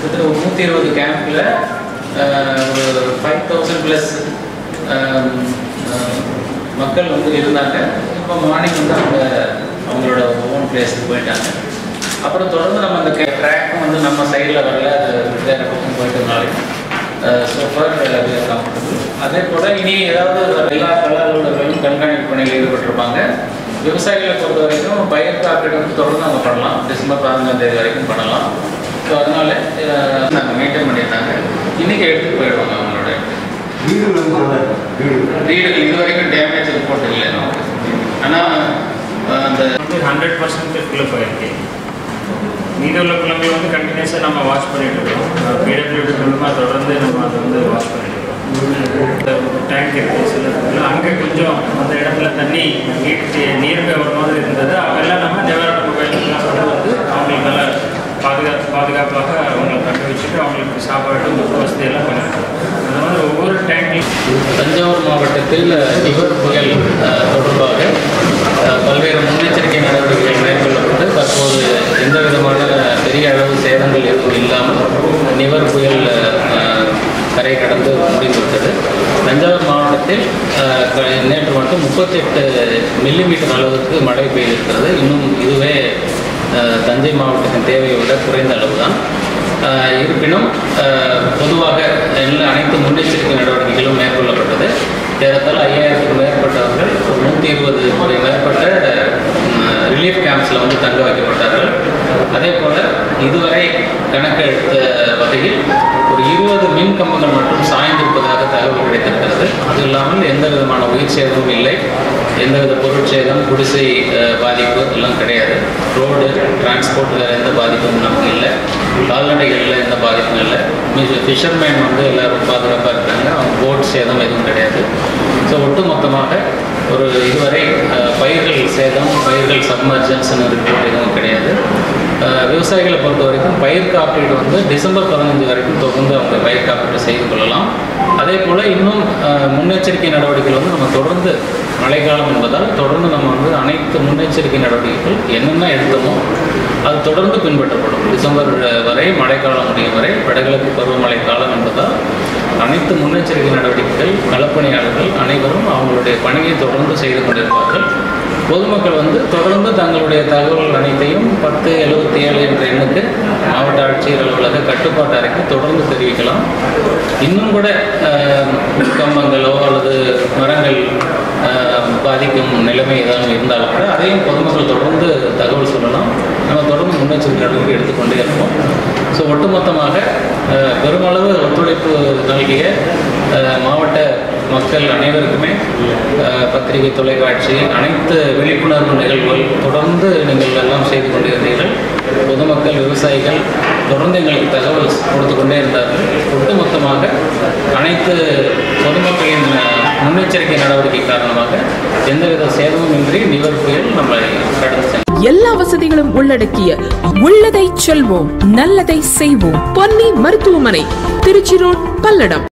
கிட்டத்தட்ட ஒரு நூற்றி இருபது கேம்பில் ஒரு ஃபைவ் தௌசண்ட் ப்ளஸ் மக்கள் வந்து இருந்தாங்க இப்போ மார்னிங் வந்து அவங்க அவங்களோட ஓன் பிளேஸுக்கு போயிட்டாங்க அப்புறம் தொடர்ந்து நம்ம அந்த ட்ராக்கும் வந்து நம்ம சைடில் வரல அது வேறு பக்கம் போயிட்டதுனாலே சூப்பர் கம்ஃபர்டபுள் அதே போல் இனி ஏதாவது எல்லா கள அலுவலர்களும் கண்காணிப்பு பணியில் ஈடுபட்டிருப்பாங்க விவசாயிகளை பொறுத்த வரைக்கும் பயிர் காப்பீடு வந்து தொடர்ந்து அவங்க பண்ணலாம் டிசம்பர் பதினஞ்சாம் தேதி வரைக்கும் பண்ணலாம் ஸோ அதனால அஹ், நாங்கள் மெயின்டைன் பண்ணியிருந்தாங்க இன்றைக்கி எடுத்துகிட்டு போயிடுவாங்க அவங்களோட வீடுகள் வந்து நல்லா இருக்கும். வீடுகள் வீடுகள் இது வரைக்கும் டேமேஜ் ரிப்போர்ட் இல்லை நமக்கு ஆனால் அந்த வந்து ஹண்ட்ரட் பர்சன்ட்டுக்குள்ளே போயிருக்கு மீதி உள்ள குளங்களை வந்து கண்டினியூஸாக நம்ம வாஷ் பண்ணிட்டு இருக்கோம் பிடபிள்யூடி மூலமாக தொடர்ந்து நம்ம அதை வந்து வாஷ் பண்ணிட்டு இருக்கோம் டேங்க் இருக்குது சில இடத்துல அங்கே கொஞ்சம் அந்த இடத்துல தண்ணி நீர் நீர் ஒரு மாதிரி இருந்தது அதெல்லாம் நம்ம நிவாரண மொபைல்லாம் கொண்டு வந்து அவங்களுக்கு நல்லா பாதுகா பாதுகாப்பாக அவங்களை தக்க வச்சுட்டு அவங்களுக்கு சாப்பாடு மொத்த வசதியெல்லாம் பண்ணிருக்கோம் அந்த மாதிரி ஒவ்வொரு டேங்க்லையும் தஞ்சாவூர் மாவட்டத்தில் நிவர் புயல் அஹ், தொடர்பாக அஹ், பல்வேறு முன்னெச்சரிக்கை நடவடிக்கைகள் மேற்கொள்ளப்பட்டு தற்போது எந்த விதமான பெரிய அளவு சேதங்கள் எதுவும் இல்லாமல் நிவர் புயல் அஹ், கரை கடந்து முடிந்துவிட்டது தஞ்சாவூர் மாவட்டத்தில் அஹ், க- நேற்று மட்டும் முப்பத்தெட்டு மில்லிமீட்டர் அளவுக்கு மழை பெய்திருக்கிறது இன்னும் இதுவே அஹ், தஞ்சை மாவட்டத்தின் தேவையை விட குறைந்த அளவு தான் இருப்பினும் அஹ், பொதுவாக எல்லா அனைத்து முன்னெச்சரிக்கை நடவடிக்கைகளும் மேற்கொள்ளப்பட்டது ஏறத்தாழ ஐயாயிரத்துக்கும் மேற்பட்டவர்கள் ஒரு நூற்றி இருபது மேற்பட்ட ரிலீஃப் கேம்ப்ஸில் வந்து தங்க வைக்கப்பட்டார்கள் அதே போல் இதுவரை கணக்கெடுத்த வகையில் ஒரு இருபது மின் கம்பங்கள் மட்டும் சாய்ந்திருப்பதாக தகவல் கிடைத்திருக்கிறது அது இல்லாமல் எந்த விதமான உயிர் சேதமும் இல்லை எந்தவித பொருட்சேதம் குடிசை அஹ், பாதிப்பு எல்லாம் கிடையாது ரோடு டிரான்ஸ்போர்ட் வேறு எந்த பாதிப்பும் நமக்கு இல்லை கால்நடைகளில் எந்த பாதிப்பும் இல்லை ஃபிஷர்மேன் வந்து எல்லாரும் பாதுகாப்பாக இருக்காங்க அவங்க போட் சேதம் எதுவும் கிடையாது ஸோ ஒட்டுமொத்தமாக ஒரு இதுவரை அஹ், பயிர்கள் சேதம் பயிர்கள் சப்மர்ஜன்ஸ்னு ரிப்போர்ட் எதுவும் கிடையாது அஹ், விவசாயிகளை பொறுத்த வரைக்கும் பயிர் காப்பீடு வந்து டிசம்பர் பதினஞ்சு வரைக்கும் தொடர்ந்து அவங்க பயிர் காப்பீடு செய்து கொள்ளலாம் அதே போல் இன்னும் அஹ், முன்னெச்சரிக்கை நடவடிக்கைகள் வந்து நம்ம தொடர்ந்து மழைக்காலம் என்பதால் தொடர்ந்து நம்ம வந்து அனைத்து முன்னெச்சரிக்கை நடவடிக்கைகள் என்னென்ன எடுத்தோமோ அது தொடர்ந்து பின்பற்றப்படும் டிசம்பர் அஹ், வரை மழைக்காலம் முடியும் வரை வடகிழக்கு பருவமழை காலம் என்பதால் அனைத்து முன்னெச்சரிக்கை நடவடிக்கைகள் களப்பணியாளர்கள் அனைவரும் அவங்களுடைய பணியை தொடர்ந்து செய்து கொண்டிருப்பார்கள் பொதுமக்கள் வந்து தொடர்ந்து தங்களுடைய தகவல்கள் அனைத்தையும் பத்து எழுபத்தி ஏழு என்ற எண்ணுக்கு மாவட்ட ஆட்சியர் அலுவலக கட்டுப்பாட்டு அறைக்கு தொடர்ந்து தெரிவிக்கலாம் இன்னும் கூட அஹ், கம்பங்களோ அல்லது மரங்கள் அஹ், பாதிக்கும் நிலைமை ஏதாவது இருந்தாலும் கூட அதையும் பொதுமக்கள் தொடர்ந்து தகவல் சொல்லலாம் நம்ம தொடர்ந்து முன்னெச்சரிக்கை நடவடிக்கை எடுத்துக்கொண்டே இருப்போம் ஸோ ஒட்டுமொத்தமாக அஹ், பெருமளவு ஒத்துழைப்பு நல்கிய அஹ், மாவட்ட மக்கள் அனைவருக்குமே அஹ், பத்திரிகை தொலைக்காட்சி அனைத்து விழிப்புணர்வு நிகழ்வுகள் தொடர்ந்து நீங்கள் எல்லாம் செய்து கொண்டிருந்தீர்கள் பொதுமக்கள் விவசாயிகள் தொடர்ந்து எங்களுக்கு தகவல் கொடுத்து கொண்டே இருந்தார்கள் ஒட்டுமொத்தமாக அனைத்து பொதுமக்களின் அஹ், முன்னெச்சரிக்கை நடவடிக்கை காரணமாக எந்தவித சேதமும் இன்றி நிவர் புயல் நம்மளை கடந்து சென்றது. எல்லா வசதிகளும் உள்ளடக்கிய உள்ளதை செல்வோம் நல்லதை செய்வோம் பொன்னி மருத்துவமனை திருச்சி ரோட் பல்லடம்